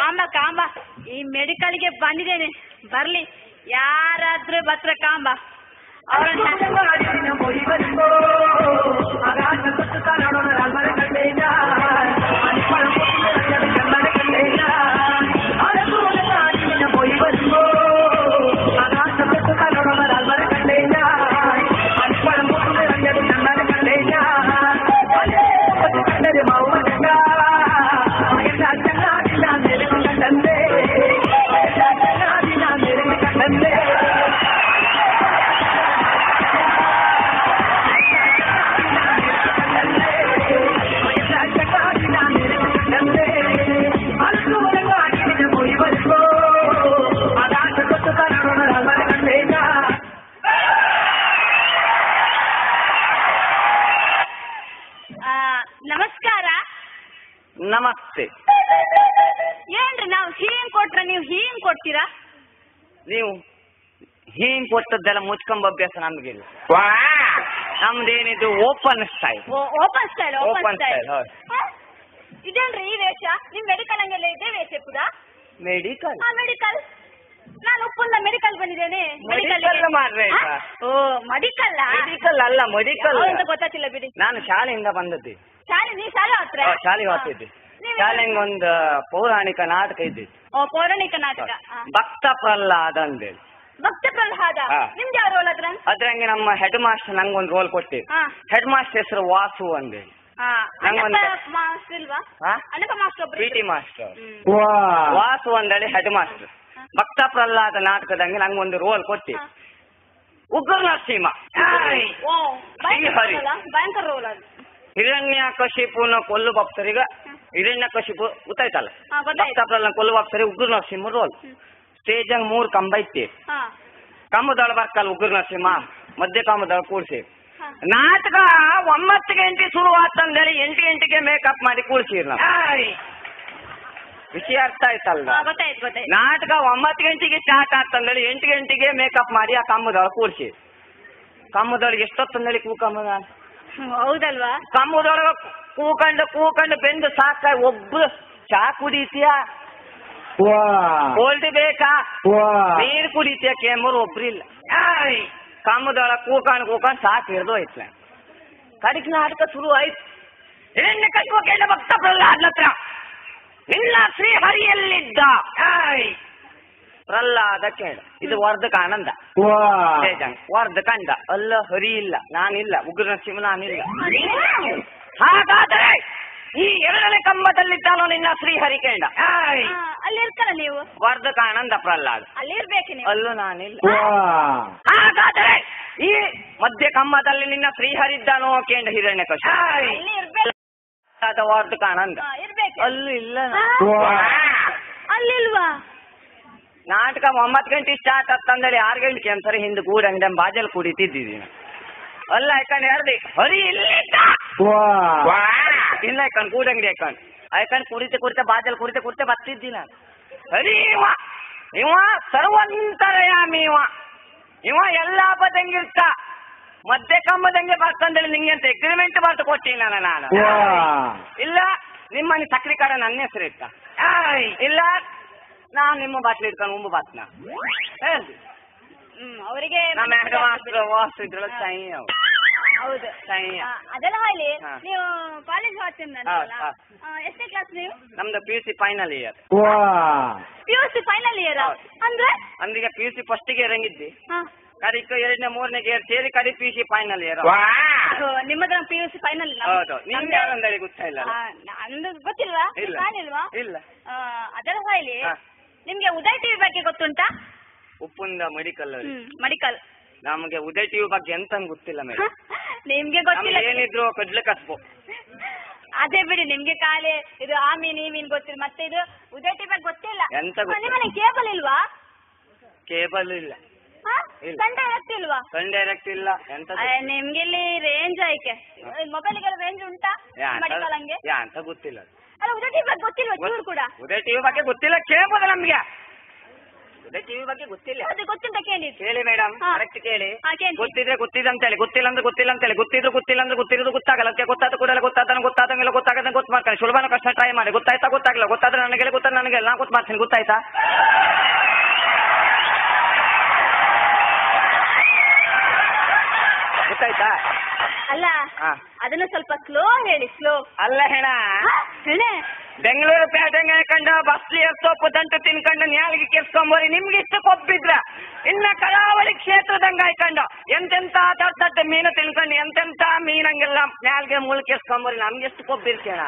ಕಾಂಬ ಕಾಂಬ ಈ ಮೆಡಿಕಲ್ಗೆ ಬಂದಿದ್ದೇನೆ ಬರ್ಲಿ ಯಾರಾದ್ರೂ ಬತ್ರ ಕಾಂಬ ಅವ್ರನ್ನ ಆ, ನಮಸ್ಕಾರ ನಮಸ್ತೆ ಏನ್ರಿ ನಾವು ಹೀಂಗ್ ಕೊಟ್ರ ನೀವು ಹೀಂಗ್ ಕೊಡ್ತೀರಾ ನೀವು ಹೀಂಗ್ ಕೊಟ್ಟದ್ದೆಲ್ಲ ಮುಚ್ಕೊಂಬ ಅಭ್ಯಾಸ ನಮ್ಗಿಲ್ಲ ನಮ್ದೇನಿದು open style open style open Open style style, ಹೌದು. ಇದೇನ್ರಿ ಈ ವೇಷ ನಿಮ್ ಮೆಡಿಕಲ್ ಹಂಗೆಲ್ಲ ಇದೆ ವೇಷ ಕೂಡ ಮೆಡಿಕಲ್ ಆ ಮೆಡಿಕಲ್ ನಾನು ಉಪ್ಪುಂದ ಮೆಡಿಕಲ್ ಬಂದಿದ್ದೇನೆ Medical ಮಾರ್ರೆ ಆ? ಈಗ. ಓ ಮೆಡಿಕಲ್ ಮೆಡಿಕಲ್ ಅಲ್ಲ ಮೆಡಿಕಲ್ ಅಂತ ಗೊತ್ತಾಗ್ತಿಲ್ಲ ಬಿಡಿ ನಾನು ಶಾಲೆಯಿಂದ ಬಂದದ್ದು ಶಾಲೆ ನೀ ಶಾಲೆ ಹತ್ರ ಆ, ಶಾಲೆಗೆ ಹೋಗ್ತಿದ್ದೆ ಶಾಲೆಗೆ ಒಂದು ಪೌರಾಣಿಕ ನಾಟಕ ಇದ್ದಿತ್ತು ಓ ಪೌರಾಣಿಕ ನಾಟಕ ಆ. ಭಕ್ತ ಪ್ರಹ್ಲಾದ ಅಂತೇಳಿ ಭಕ್ತ ಪ್ರಹ್ಲಾದ ಹಾ. ನಿಮ್ದು ಯಾವ ರೋಲ್ ಅದ್ರ ಅದ್ರಂಗೆ ನಮ್ಮ ಹೆಡ್ ಮಾಸ್ಟರ್ ನಂಗೊಂದು ರೋಲ್ ಕೊಟ್ಟಿವಿ ಹಾ ಹೆಡ್ ಮಾಸ್ಟರ್ ಹೆಸರು ವಾಸು ಅಂತೇಳಿ ಹಾ ನಂಗೊಂದು- ಅಣ್ಣಪ್ಪ ಮಾಸ್ಟರ್ ಇಲ್ವಾ ಹಾ? ಅಣ್ಣಪ್ಪ ಮಾಸ್ಟರ್ ಒಬ್ರು ಪಿ ಟಿ ಇದ್ರು. Master hmm. ವಾಸು ಅಂದೇಳಿ ಹೆಡ್ ಮಾಸ್ಟರ್ ಭಕ್ತ ಪ್ರಹ್ಲಾದ ನಾಟಕದಂಗೆ ನಂಗೊಂದು ರೋಲ್ ಕೊಟ್ಟಿ ಹಾ. ಉಗ್ರ ನರಸಿಂಹ ಓ ಭಯಂಕರ ಹರಿ. ರೋಲ್ ಅಲ್ಲ? ಭಯಂಕರ ರೋಲ್ ಅದು ಹಿರಣ್ಯ ಕಶಿಪುನ ಕೊಲ್ಲು ಭಕ್ತರಿಗ ಹಿರಣ್ಯ ಕಶಿಪು ಗೊತ್ತಾಯ್ತಲ್ಲ ಹಾ, ಗೊತ್ತಾಯ್ತು. ಭಕ್ತ ಪ್ರಹ್ಲಾದ ಕೊಲ್ಲು ಭಕ್ತರಿಗೆ ಉಗ್ರ ನರಸಿಂಹ ರೋಲ್ ಸ್ಟೇಜ್ ಹಂಗ್ ಮೂರ್ ಕಂಬ ಐತಿ ಹಾ ಕಂಬದೊಳ ಬರ್ಕಲ್ಲ ಉಗ್ರ ನರಸಿಂಹ ಮಧ್ಯ ಕಂಬದೊಳ ಕೂಡ್ಸಿ ಹಾ. ನಾಟಕ ಒಂಬತ್ತು ಗಂಟೆ ಶುರು ಆತಂದೇಳಿ ಎಂಟು ಗಂಟೆಗೆ ಮೇಕಪ್ ಮಾಡಿ ಕೂಡ್ಸಿರ್ ನಾವು ವಿಷಯ ಅರ್ಥ ಆಯ್ತಲ್ಲ ಹಾ, ಗೊತ್ತಾಯ್ತು ಗೊತ್ತಾಯ್ತು ನಾಟಕ ಒಂಬತ್ತು ಗಂಟೆಗೆ ಸ್ಟಾರ್ಟ್ ಆಗ್ತಂದೇಳಿ ಎಂಟು ಗಂಟೆಗೆ ಮೇಕಪ್ ಮಾಡಿ ಆ ಕಂಬದೊಳಗೆ ಕೂಡ್ಸಿ ಕಂಬದೊಳಗೆ ಎಷ್ಟೊತ್ತಂದೇಳಿ ಕೂಕಂಬ ಹ್ಮ್, ಹೌದಲ್ವಾ ಕಂಬದೊಳಗೆ ಕೂಕಂಡು ಕೂಕಂಡು ಬೆಂದು ಸಾಕ ಒಬ್ರು ಚಾ ಕುಡಿತೀಯ ಕೋಲ್ಡ್ ಬೇಕಾ ನೀರು ಕುಡಿತೀಯ ಕೆಮ್ಮರು ಒಬ್ರಿಲ್ಲ ಕಂಬದೊಳಗೆ ಕೂಕಂಡು ಕೂಕಂಡು ಸಾಕು ಹಿಡ್ದು ಹೋಯ್ತು ಕಡಿಗೆ ನಾಟಕ ಶುರು ಆಯ್ತು ಹಿರಣ್ಯ ಕೈಕೋಕೆಂಡ ಭಕ್ತ ಪ್ರಹ್ಲಾದ್ ಹತ್ರ ನಿನ್ನ ಶ್ರೀಹರಿಯಲ್ಲಿದ್ದ ಪ್ರಹ್ಲಾದ ಕೇಳ ಇದು ವರ್ಧಕ ಆನಂದ ಜಯಜಂಗ್ ವರ್ಧ ಕಂಡ ಅಲ್ಲ ಹರಿ ಇಲ್ಲ ನಾನಿಲ್ಲ ಉಗ್ರ ನರಸಿಂಹ ನಾನಿಲ್ಲ ಹಾಗಾದರೆ ಈ ಎರಡನೇ ಕಂಬದಲ್ಲಿದ್ದಾನೋ ನಿನ್ನ ಶ್ರೀಹರಿ ಕೇಂಡ ಹಾ, ಅಲ್ಲಿ ಇರ್ತಾರ ನೀವು ವರ್ಧಕ ಆನಂದ ಪ್ರಹ್ಲಾದ ಅಲ್ಲಿ ಇರ್ಬೇಕು ನೀವು ಅಲ್ಲೂ ನಾನಿಲ್ಲ ಹಾಗಾದರೆ ಈ ಮಧ್ಯ ಕಂಬದಲ್ಲಿ ನಿನ್ನ ಶ್ರೀಹರಿ ಇದ್ದಾನೋ ಕೇಂಡ ಹಿರಣ್ಯ ಕಶ ಅಲ್ಲಿ ಇರ್ಬೇಕು ವರ್ಧಕ ಆನಂದ ಹಾ, ಇರ್ಬೇಕು ಅಲ್ಲೂ ಇಲ್ಲ ಹಾ? ಅಲ್ಲಿಲ್ವಾ ನಾಟಕ ಒಂಬತ್ತು ಗಂಟೆ ಸ್ಟಾರ್ಟ್ ಆಗ್ತಂದೇಳಿ ಆರು ಗಂಟೆಗೆ ಅಂತಾರೆ ಹಿಂದೆ ಗೂಡ ಅಂಗಡಿ ಬಾಜಲ್ ಕುಡಿತಿದ್ದೀವಿ ಅಲ್ಲ ಯಾಕಂದ್ರೆ ಹೇಳ್ದಿ ಹರಿ ಇಲ್ಲಿದ್ದ ಇಲ್ಲ ಯಾಕಂಡ್ ಗೂಡ ಅಂಗಡಿ ಯಾಕಂಡ್ ಯಾಕಂಡ್ ಕುಡಿತೆ ಕುಡಿತೆ ಬಾಜಲ್ ಕುಡಿತೆ ಕುಡಿತೆ ಬರ್ತಿದ್ದಿ ನಾನು ಹರಿ ಇವ ಇವ ಸರ್ವಂತರಯಾಮಿ ಇವ ಇವ ಎಲ್ಲಾ ಬದಂಗಿರ್ತ ಮಧ್ಯ ಕಂಬದಂಗೆ ಬರ್ತಂದೇಳಿ ನಿಂಗೆ ಅಂತ ಎಗ್ರಿಮೆಂಟ್ ಬರ್ತು ಕೊಟ್ಟಿನಿ ನಾನು ನಾನು ಇಲ್ಲ ನಿಮ್ಮನೆ ಸಕ್ರಿ ಕಾರ ನನ್ನ ಹೆಸರು ಇಟ್ಟ ಇಲ್ಲ ನಾನ್ ನಿಮ್ಮ ಬಾಟ್ಲಿ ಇಟ್ಕೊಂಡು ಉಂಬು ಬಾತ್ನ ಹೇಳ್ದಿ ಹ್ಮ್ ಅವರಿಗೆ ನಮ್ಮ ಹೆಡ್ ಮಾಸ್ಟರ್ ವಾಸ್ ಇದ್ರಲ್ಲ ಸೈ ಅವು ಹೌದು ಸೈ ಆ, ಅದೆಲ್ಲ ಹೇಳಿ ಹಾ. ನೀವು ಕಾಲೇಜ್ ಹೋಗ್ತೀನಿ ಹಾ, ಹಾ. ಎಷ್ಟನೇ ಕ್ಲಾಸ್ ನೀವು ನಮ್ದು P U C final year P U C final year ಹೌದು. ಅಂದ್ರೆ ಅಂದೀಗ ಪಿ ಯು ಸಿ ಫಸ್ಟಿಗೆ ಇರಂಗಿದ್ದಿ ಹಾ. ಕಡಿಕ ಎರಡನೇ ಮೂರನೇ ಇಯರ್ ಸೇರಿ ಕಡಿ P U C final year ಅದು ನಿಮ್ಮದ್ರ ಪಿ ಯು ಸಿ ಫೈನಲ್ ಹೌದು ನಿಮ್ಗೆ ಯಾರಂದೇಳಿ ಗೊತ್ತಿಲ್ಲ ನಂದು ಗೊತ್ತಿಲ್ವಾ ಇಲ್ಲ ಕಾಣಿಲ್ವಾ ಇಲ್ಲ ಆ, ಅದೆಲ್ಲ ಹೇಳಿ ಹಾ. ನಿಮ್ಗೆ ಉದಯ್ ಟಿವಿ ಬಗ್ಗೆ ಗೊತ್ತುಂಟಾ ಉಪ್ಪುಂದ ಮೆಡಿಕಲ್ ಅವ್ರಿಗೆ ಹ್ಮ್ ಮೆಡಿಕಲ್ ನಮಗೆ ಉದಯ್ ಟಿವಿ ಬಗ್ಗೆ ಎಂತ ಗೊತ್ತಿಲ್ಲ ಮೇಡಮ್ ನಿಮ್ಗೆ ನಮ್ಗೆ ಗೊತ್ತಿಲ್ಲ ಏನಿದ್ರು ಕಡ್ಲೆ ಕಸ್ಬು ಅದೇ ಬಿಡಿ ನಿಮ್ಗೆ ಖಾಲಿ ಇದು ಆ ಮೀನ್ ಈ ಮೀನ್ ಗೊತ್ತಿಲ್ಲ ಮತ್ತೆ ಇದು ಉದಯ್ ಟಿವಿ ಬಗ್ಗೆ ಗೊತ್ತಿಲ್ಲ ಎಂತ ಗೊತ್ತಿಲ್ಲ. ನಿಮ್ಮನೆ ಕೇಬಲ್ ಇಲ್ವಾ ಕೇಬಲ್ ಇಲ್ಲ ಇಲ್ಲ. ಸಂಡೆ ಇಲ್ವಾ ಸನ್ ಡೈರೆಕ್ಟ್ ಇಲ್ಲ ಎಂತ ಅಯ್ಯ, ನಿಮ್ಗೆ ಇಲ್ಲಿ ರೇಂಜ್ ಆಯ್ಕೆ ಮೊಬೈಲಿಗೆಲ್ಲ ರೇಂಜ್ ಉಂಟಾ ಮೆಡಿಕಲ್ ಹಂಗೆ ಯಾ ಅಂತ ಗೊತ್ತಿಲ್ಲ ಅಲ್ಲ ಉದಯ್ ಟಿವಿ ಬಗ್ಗೆ ಗೊತ್ತಿಲ್ವಾ ಚೂರು ಕೂಡ ಉದಯ್ ಟಿವಿ ಬಗ್ಗೆ ಗೊತ್ತಿಲ್ಲ ಕೇಳ್ಬೋದು ನಮ್ಗೆ ಉದಯ ಟಿವಿ ಬಗ್ಗೆ ಗೊತ್ತಿಲ್ಲ ಅದು ಗೊತ್ತುಂಟ ಕೇಳಿದ್ದು ಕೇಳಿ ಮೇಡಮ್ ಹಾ. ಕರೆಕ್ಟ್ ಕೇಳಿ ಹಾ, ಕೇಳಿ. ಗೊತ್ತಿದ್ರೆ ಗೊತ್ತಿದೆ ಅಂತ ಹೇಳಿ ಗೊತ್ತಿಲ್ಲ ಅಂದ್ರೆ ಗೊತ್ತಿಲ್ಲ ಅಂತ ಹೇಳಿ ಗೊತ್ತಿದ್ರು ಗೊತ್ತಿಲ್ಲ ಅಂದ್ರೆ ಗೊತ್ತಿರೋದು ಗೊತ್ತಾಗಲ್ಲ ಅದಕ್ಕೆ ಗೊತ್ತಾದ ಕೂಡಲೇ ಗೊತ್ತಾದ ಗೊತ್ತಾದಂಗೆಲ್ಲ ಗೊತ್ತಾಗದ ಗೊತ್ತು ಮಾಡ್ತಾರೆ ಸುಲಭನ ಕಷ್ಟ ಟ್ರೈ ಮಾಡಿ ಗೊತ್ತಾಯ್ತಾ ಗೊತ್ತಾಗಲ್ಲ ಗೊತ್ತಾದ್ರೆ ನನಗೆ ಗೊತ್ತಾದ ನನಗೆ ನಾ ಗೊತ್ತು ಮಾಡ್ತೀನಿ ಗೊತ್ತಾಯ್ತಾ ಗೊತ್ತಾಯ್ತಾ ಅಲ್ಲ ಹಾ. ಅದನ್ನು ಸ್ವಲ್ಪ ಸ್ಲೋ ಹೇಳಿ ಸ್ಲೋ ಅಲ್ಲ ಹೆಣ ಹೇಳೆ ಬೆಂಗಳೂರು ಪೇಟೆಗೆ ಕಂಡು ಬಸ್ಲಿ ಸೊಪ್ಪು ದಂಟು ತಿನ್ಕೊಂಡು ನ್ಯಾಲಿಗೆ ಕೆರ್ಸ್ಕೊಂಬೋರಿ ನಿಮ್ಗೆ ಇಷ್ಟು ಕೊಬ್ಬಿದ್ರ ಇನ್ನ ಕರಾವಳಿ ಕ್ಷೇತ್ರದಂಗ ಆಯ್ಕೊಂಡು ಎಂತೆಂತ ದೊಡ್ಡ ದೊಡ್ಡ ಮೀನು ತಿನ್ಕೊಂಡು ಎಂತೆಂತ ಮೀನಂಗೆಲ್ಲ ನ್ಯಾಲ್ಗೆ ಮುಳ್ಳು ಕೆರ್ಸ್ಕೊಂಬೋರಿ ನಮ್ಗೆ ಎಷ್ಟು ಕೊಬ್ಬಿರ್ತೀಣ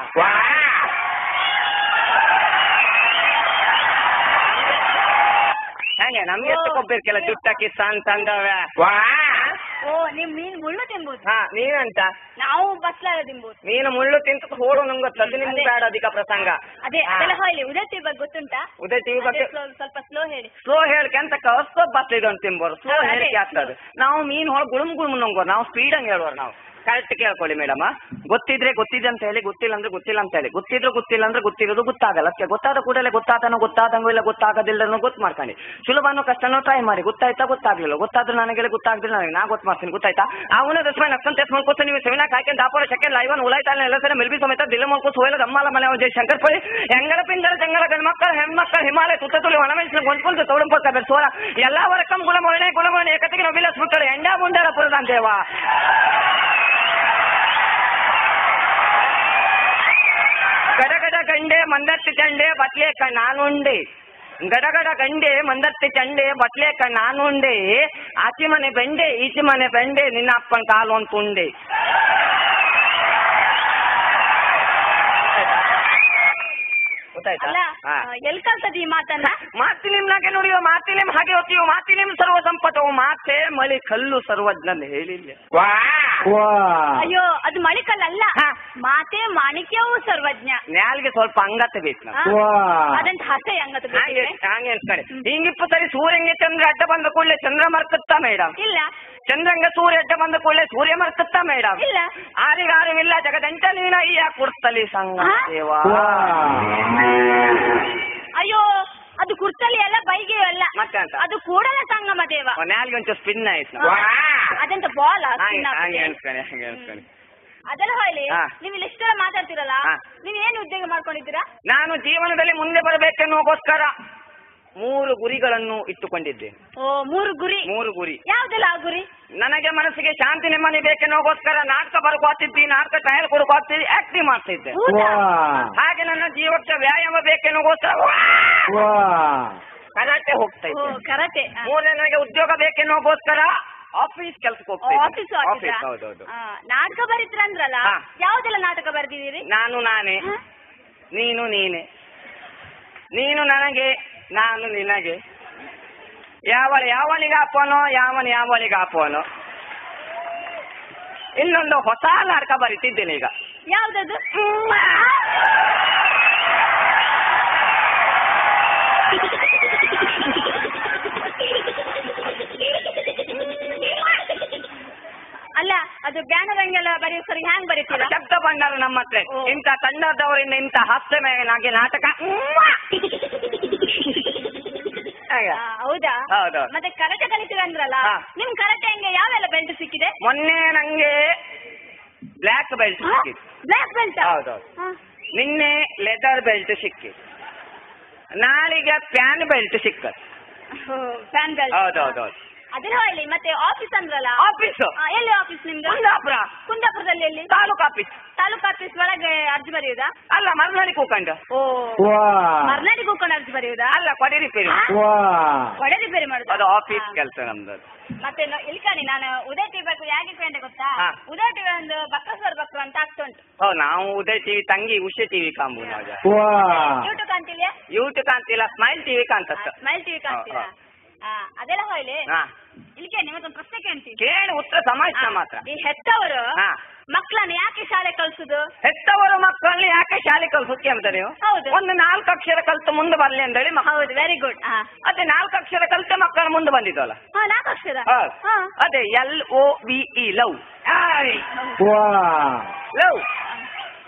ಹೆಂಗೆ ನಮ್ಗೆ ಎಷ್ಟು ಕೊಬ್ಬಿರ್ಕಿಲ್ಲ ಜುಟ್ಟ ಕಿಸ್ಸ ಅಂತಂದವ ಓ ನಿಮ್ ಮೀನ್ ಮುಳ್ಳು ತಿನ್ಬೋದು ಹಾ ನೀನಂತ ನಾವು ಬಸ್ಲಾಗ ತಿನ್ಬೋದು ನೀನು ಮುಳ್ಳು ತಿಂತ ಹೋಡು ನಂಗೆ ಗೊತ್ತು ಅದು ನಿಮ್ಗೆ ಅದೇ. ಬೇಡ ಅಧಿಕ ಪ್ರಸಂಗ ಅದೇ ಹಾ. ಅದೆಲ್ಲ ಹೋಗ್ಲಿ ಉದಯ ಟಿವಿ ಬಗ್ಗೆ ಗೊತ್ತುಂಟಾ ಉದಯ ಟಿವಿ ಬಗ್ಗೆ ಅದೇ slow- ಸ್ವಲ್ಪ ಸ್ಲೋ ಹೇಳಿ ಸ್ಲೋ ಹೇಳಿಕೆ ಅಂತ ಕವರ್ಸ್ಕೋ ಬಸ್ ಇದು ಅಂತ ತಿಂಬೋರು ಸ್ಲೋ ಅದೇ. ಹೇಳಿಕೆ ಆಗ್ತದೆ ನಾವು ಮೀನ್ ಹೊಳ ಗುಳುಮ್ ಗುಳುಮ್ ನಂಗೋರು ನಾವು ಸ್ಪೀಡ್ ಹಂಗೆ ಹೇಳೋರು ನಾವು ಕರೆಕ್ಟ್ ಕೇಳ್ಕೊಳ್ಳಿ ಮೇಡಮ್ ಗೊತ್ತಿದ್ರೆ ಗೊತ್ತಿದೆ ಅಂತ ಹೇಳಿ ಗೊತ್ತಿಲ್ಲ ಅಂದ್ರೆ ಗೊತ್ತಿಲ್ಲ ಅಂತ ಹೇಳಿ ಗೊತ್ತಿದ್ರು ಗೊತ್ತಿಲ್ಲ ಅಂದ್ರೆ ಗೊತ್ತಿರೋದು ಗೊತ್ತಾಗಲ್ಲ ಅದಕ್ಕೆ ಗೊತ್ತಾದ ಕೂಡಲೇ ಗೊತ್ತಾದನೋ ಗೊತ್ತಾದಂಗೋ ಇಲ್ಲ ಗೊತ್ತಾಗದಿಲ್ಲನೋ ಗೊತ್ತು ಮಾಡ್ಕೊಂಡು ಸುಲಭನೋ ಕಷ್ಟನೋ ಟ್ರೈ ಮಾಡಿ ಗೊತ್ತಾಯ್ತಾ ಗೊತ್ತಾಗ್ಲಿಲ್ಲ ಗೊತ್ತಾದ್ರೆ ನನಗೆ ಗೊತ್ತಾಗ್ದಿಲ್ಲ ನನಗೆ ನಾ ಗೊತ್ತು ಮಾಡ್ತೀನಿ ಗೊತ್ತಾಯ್ತಾ ಅವನ ದಸ್ಮ ನಕ್ಕಂತ ಟೆಸ್ಟ್ ಮಾಡ್ಕೊತ ನೀವು ಸೆಮಿನಾ ಕಾಯ್ಕೊಂಡು ದಾಪರ ಸೆಕೆಂಡ್ ಲೈವನ್ ಉಳಾಯ್ತಾನೆ ಎಲ್ಲ ಸರಿ ಮೆಲ್ಬಿ ಸಮೇತ ದಿಲ್ಲ ಮಾಡ್ಕೋ ಸೋಯಲ ಗಮ್ಮಲ ಮನೆ ಜೈ ಶಂಕರ್ ಪಳಿ ಎಂಗಲ ಪಿಂಗಲ ಜಂಗಲ ಗಂಡ ಮಕ್ಕಳು ಹೆಣ್ಮಕ್ಕಳು ಹಿಮಾಲಯ ತುತ್ತ ತುಳಿ ಒಣ ಮೆಣಸಿನ ಗೊಂಡ್ಕೊಂಡು ತೌಡಂಪಕ್ಕ ಸೋರ ಎಲ್ಲಾ ವರ್ಕಂ ಗುಲಮೋಣೆ ಗುಲಮೋಣೆ ಏಕತೆಗೆ ನೊಬಿಲಸ್ ಬಿಟ್ಟಳು ಎಂಡ ಮುಂಡರ ಪುರದ ದೇವ ಗಡಗಡ ಗಂಡೆ ಮಂದತ್ತಿ ಚಂಡೆ ಬಟ್ಲೆ ಕ ನಾನುಂಡೆ ಗಡಗಡ ಗಂಡೆ ಮಂದತ್ತಿ ಚಂಡೆ ಬಟ್ಲೆ ಕ ನಾನುಂಡೆ ಆಚಿ ಮನೆ ಬೆಂಡೆ ಈಚಿ ಮನೆ ಬೆಂಡೆ ನಿನ್ನ ಅಪ್ಪನ ಕಾಲು ಅಂತ ಉಂಡೆ ಗೊತ್ತಾಯ್ತಾ ಅಲ್ಲ ಹಾ. ಎಲ್ ಕಲ್ತದ ಈ ಮಾತನ್ನ ಮಾತಿನಿಮ್ನಾಗೆ ನುಡಿಯೋ ಮಾತಿನಿಮ್ ಹಾಗೆ ಹೊತ್ತಿಯೋ ಮಾತಿನಿಮ್ ಸರ್ವ ಸಂಪತ್ತವು ಮಾತೆ ಮಳಿ ಕಲ್ಲು ಸರ್ವಜ್ಞನ್ ಹೇಳಿಲ್ಲ ಅಯ್ಯೋ ಅದು ಮಳಿಕಲ್ ಅಲ್ಲ ಹಾ. ಮಾತೆ ಮಾಣಿಕ್ಯವೂ ಸರ್ವಜ್ಞ ನ್ಯಾಲ್ಗೆ ಸ್ವಲ್ಪ ಅಂಗತೆ ಬೇಕು ಆ? ನಮ್ಗೆ. ಅದಂತ ಹಸೆ ಹಂಗತ ಹಾಗೆ ಹಾಗೆ ಅನ್ಸ್ಕೊಳ್ಳಿ ಹಿಂಗಿಪ್ಪ ಸರಿ ಸೂರ್ಯಂಗೆ ಚಂದ್ರ ಅಡ್ಡ ಬಂದ ಕೂಡಲೇ ಚಂದ್ರ ಮರ್ಕತ್ತಾ ಮೇಡಮ್ ಇಲ್ಲ ಚಂದ್ರಂಗ ಸೂರ್ಯ ಅಡ್ಡ ಬಂದ ಕೂಡಲೇ ಸೂರ್ಯ ಮರ್ಕತ್ತಾ ಮೇಡಮ್ ಇಲ್ಲ ಆರಿಗಾರಿವಿಲ್ಲ ಜಗದಂಟ ನೀನ ಈ ಕುರ್ತಲಿ ಸಂಗ ಹಾ? ದೇವಾ ಅಯ್ಯೋ ಅದು ಕುರ್ತಲಿ ಅಲ್ಲ ಬೈಗೆ ಅಲ್ಲ ಮತ್ತೆ ಅಂತ? ಅದು ಕೂಡಲ ಸಂಗಮ ದೇವ ನ್ಯಾಲ್ಗೆ ಒಂಚೂರು ಸ್ಪಿನ್ ಆಯ್ತು ಆ, ಅದಂತ ಬಾಲ್ ಹಾಗೆ ಹಾಗೆ ಅನ್ಸ್ಕೊಳ್ಳಿ ಹಾಗೆ ಅನ್ಸ್ಕೊಳ್ಳಿ ಅದೆಲ್ಲ ಹೋಗ್ಲಿ ಹಾ. ನೀವು ಇಲ್ಲಿ ಇಷ್ಟೆಲ್ಲ ಮಾತಾಡ್ತಿರಲ್ಲ ಹಾ. ನೀವ್ ಏನು ಉದ್ಯೋಗ ಮಾಡ್ಕೊಂಡಿದ್ದೀರಾ ನಾನು ಜೀವನದಲ್ಲಿ ಮುಂದೆ ಬರಬೇಕೆನ್ನುವಗೋಸ್ಕರ ಮೂರು ಗುರಿಗಳನ್ನು ಇಟ್ಟುಕೊಂಡಿದ್ದೆ ಓ ಮೂರು ಗುರಿ ಮೂರು ಗುರಿ ಯಾವ್ದೆಲ್ಲ ಆ ಗುರಿ ನನಗೆ ಮನಸ್ಸಿಗೆ ಶಾಂತಿ ನೆಮ್ಮದಿ ಬೇಕೆನ್ನುವಗೋಸ್ಕರ ನಾಟಕ ಬರ್ಕೋತಿದ್ದಿ ನಾಟಕ ಟ್ರಯಲ್ ಕೊಡ್ಕೋತಿದ್ದಿ ಆಕ್ಟಿಂಗ್ ಮಾಡ್ತಿದ್ದೆ ಹೌದಾ? ಹಾಗೆ ನನ್ನ ಜೀವಕ್ಕೆ ವ್ಯಾಯಾಮ ಬೇಕೆನ್ನುವಗೋಸ್ಕರ ಕರಾಟೆ ಹೋಗ್ತಾ ಓ ಇದ್ದೆ ಕರಾಟೆ ಆ. ಮೂರನೇ ನನಗೆ ಉದ್ಯೋಗ ಬೇಕೆನ್ನುವಗೋಸ್ಕರ ಆಫೀಸ್ ಕೆಲ್ಸಕ್ಕೆ ಹೋಗ್ತಾ ಇದ್ದೆ. ಆಫೀಸ್ ಆಫೀಸ್ ಹೌದೌದು ನಾಟಕ ಬರೀತೀರ ಅಂದ್ರಲ್ಲ ಹಾ. ಯಾವ್ದೆಲ್ಲ ನಾಟಕ ಬರ್ದಿದ್ದೀರಿ ನಾನು ನಾನೇ ಹಾ? ನೀನು ನೀನೆ ನೀನು ನನಗೆ ನಾನು ನಿನಗೆ ಯಾವಳ ಯಾವನಿಗೆ ಅಪ್ಪನೋ ಯಾವನ ಯಾವನಿಗೆ ಅಪ್ಪನೋ ಇನ್ನೊಂದು ಹೊಸ ನಾಟಕ ಬರೀತಿದ್ದೇನೆ ಈಗ ಯಾವ್ದದು ಅಲ್ಲ ಅದು ಜ್ಞಾನದಂಗೆಲ್ಲ ಬರೆಯೋ ಸರಿ ಹ್ಯಾಂಗ್ ಬರೀತೀರಾ ಶಬ್ದ ಬಂಡಾರ ನಮ್ಮ ಹತ್ರ ಓ. ಇಂಥ ತಂಡದವರಿಂದ ಇಂಥ ಹಾಸ್ಯಮಯನಾಗಿ ನಾಟಕ ಹಾಗೆ. ಆ, ಹೌದಾ ಹೌದು. ಮತ್ತೆ ಕರಾಟೆ ಕಲಿತೀರ ಅಂದ್ರಲ್ಲ ಹಾ. ನಿಮ್ ಕರಾಟೆ ಹಂಗೆ ಯಾವೆಲ್ಲ ಬೆಲ್ಟ್ ಸಿಕ್ಕಿದೆ ಮೊನ್ನೆ ನಂಗೆ ಬ್ಲ್ಯಾಕ್ ಬೆಲ್ಟ್ ಸಿಕ್ಕಿತ್ತು ಬ್ಲಾಕ್ ಬೆಲ್ಟ್ ಹೌದೌದು ನಿನ್ನೆ ಲೆದರ್ ಬೆಲ್ಟ್ ಸಿಕ್ಕಿತ್ತು ನಾಳೆಗೆ ಪ್ಯಾನ್ ಬೆಲ್ಟ್ ಸಿಕ್ಕತ್ ಫ್ಯಾನ್ ಬೆಲ್ಟ್ ಹೌದೌದೌದು ಅದೇ ಹೇಳಿ ಮತ್ತೆ ಆಫೀಸ್ ಅಂದ್ರಲ್ಲ ಆಫೀಸ್ ಆ, ಎಲ್ಲಿ ಆಫೀಸ್ ನಿಮ್ದು ಕುಂದಾಪುರ ಕುಂದಾಪುರದಲ್ಲಿ ಎಲ್ಲಿ ತಾಲೂಕು ಆಫೀಸ್ ತಾಲೂಕು ಆಫೀಸ್ ಒಳಗೆ ಅರ್ಜಿ ಬರೆಯುವುದಾ ಅಲ್ಲ ಮರ್ನಾಡಿ ಕೂಕಂಡು ಓ ಮರ್ನಾಡಿ ಕೂಕೊಂಡು ಅರ್ಜಿ ಬರೆಯುವುದಾ ಅಲ್ಲ ಕೊಡಿ ರಿಪೇರಿ ಒಡೆ ರಿಪೇರಿ ಮಾಡುದು ಅದು ಆಫೀಸ್ ಕೆಲಸ ನಮ್ದು ಅದು. ಮತ್ತೆ ನ- ಇಲ್ಲಿ ಕಾಣಿ ನಾನು ಉದಯ ಟಿವಿ ಬೇಕು ಯಾಕೆ ಅಂತ ಗೊತ್ತಾ ಹಾ. ಉದಯ ಟಿವಿ ಒಂದು ಬಕ್ಕಸ್ವರ್ ಬಕ್ರು ಅಂತ ಆಗ್ತಾ ಉಂಟು ಹೌದು ನಾವು ಉದಯ್ ಟಿವಿ ತಂಗಿ ಉಷೆ ಟಿವಿ ಕಾಂಬು ನಾವು ಯೂಟ್ಯೂಬ್ ಕಾಣ್ತಿಲ್ಲ ಯೂಟ್ಯೂಬ್ ಕಾಂತಿಲ್ಲ ಸ್ಮೈಲ್ ಟಿವಿ ಕಾಂತತ್ತ ಸ್ಮೈಲ್ ಟಿವಿ ಕಾಣ್ತೀರಾ ಆ, ಅದೆಲ್ಲ ಹೋಯ್ಲಿ ಹಾ ಇಲ್ಲಿಗೆ ನಿಮ್ಮದೊಂದು ಪ್ರಶ್ನೆ ಕೇಳ್ತೀನಿ ಕೇಳಿ ಉತ್ತರ ಸಮಾಜ ಆ, ಮಾತ್ರ ಈ ಹೆತ್ತವರು ಹಾ ಮಕ್ಕಳನ್ನ ಯಾಕೆ ಶಾಲೆ ಕಳ್ಸುದು ಹೆತ್ತವರು ಮಕ್ಕಳನ್ನ ಯಾಕೆ ಶಾಲೆ ಕಲ್ಸೋಕೆ ಅಂತ ನೀವು ಹೌದು. ಒಂದು ನಾಲ್ಕು ಅಕ್ಷರ ಕಲ್ತು ಮುಂದೆ ಬರ್ಲಿ ಅಂತ ಹೇಳಿ ಮಕ್ಕಳು ಹೌದು ವೆರಿ ಗುಡ್ ಹಾ ಅದೇ ನಾಲ್ಕು ಅಕ್ಷರ ಕಲ್ತೆ ಮಕ್ಕಳು ಮುಂದೆ ಬಂದಿದ್ವಲ್ಲ ಹಾ ನಾಲ್ಕು ಅಕ್ಷರ ಹೌದು. ಹಾ ಅದೇ L O B E love love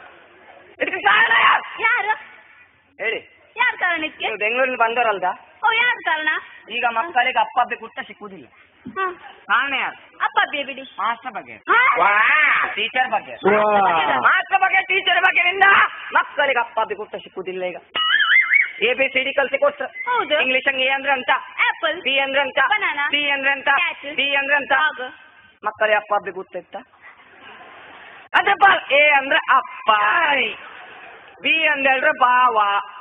ಇದಕ್ಕೆ ಕಾರಣ ಯಾರು ಯಾರು ಹೇಳಿ ಯಾರು ಕಾರಣ ಇದಕ್ಕೆ ನೀವು ಬೆಂಗಳೂರಿನ ಬಂದವರಲ್ದ ಓ ಯಾರು ಕಾರಣ ಈಗ ಮಕ್ಕಳಿಗೆ ಅಪ್ಪ ಅಬ್ಬೆ ಕುಟ್ಟ ಸಿಕ್ಕುವುದಿಲ್ಲ ಹ. ಕಾರಣ ಯಾರು ಅಪ್ಪ ಅಬ್ಬಿ ಬಿಡಿ ಮಾಸ್ಟರ್ ಬಗ್ಗೆ ಹ? ಟೀಚರ್ ಬಗ್ಗೆ ವಾ. ಮಾಸ್ಟರ್ ಬಗ್ಗೆ ಟೀಚರ್ ಬಗ್ಗೆನಿಂದ ಮಕ್ಕಳಿಗೆ ಅಪ್ಪ ಅಬ್ಬೆ ಕುಟ್ಟ ಸಿಕ್ಕುವುದಿಲ್ಲ ಈಗ ಎ ಬಿ ಸಿ ಡಿ ಕಲ್ಸಿ ಕೊಟ್ರು ಹೌದು ಇಂಗ್ಲಿಷ್ ಎ ಅಂದ್ರೆ ಅಂತ ಆಪಲ್ ಬಿ ಅಂದ್ರೆ ಅಂತ Banana. ಸಿ ಅಂದ್ರೆ ಅಂತ Cat. ಡಿ ಅಂದ್ರೆ ಅಂತ Dog. ಮಕ್ಕಳಿಗೆ ಅಪ್ಪ ಅಬ್ಬೆ ಗೊತ್ತಿತ್ತ ಅದಪ್ಪ ಎ ಅಂದ್ರೆ ಅಪ್ಪ ಬಿ ಅಂದ್ರೆ ಬಾವ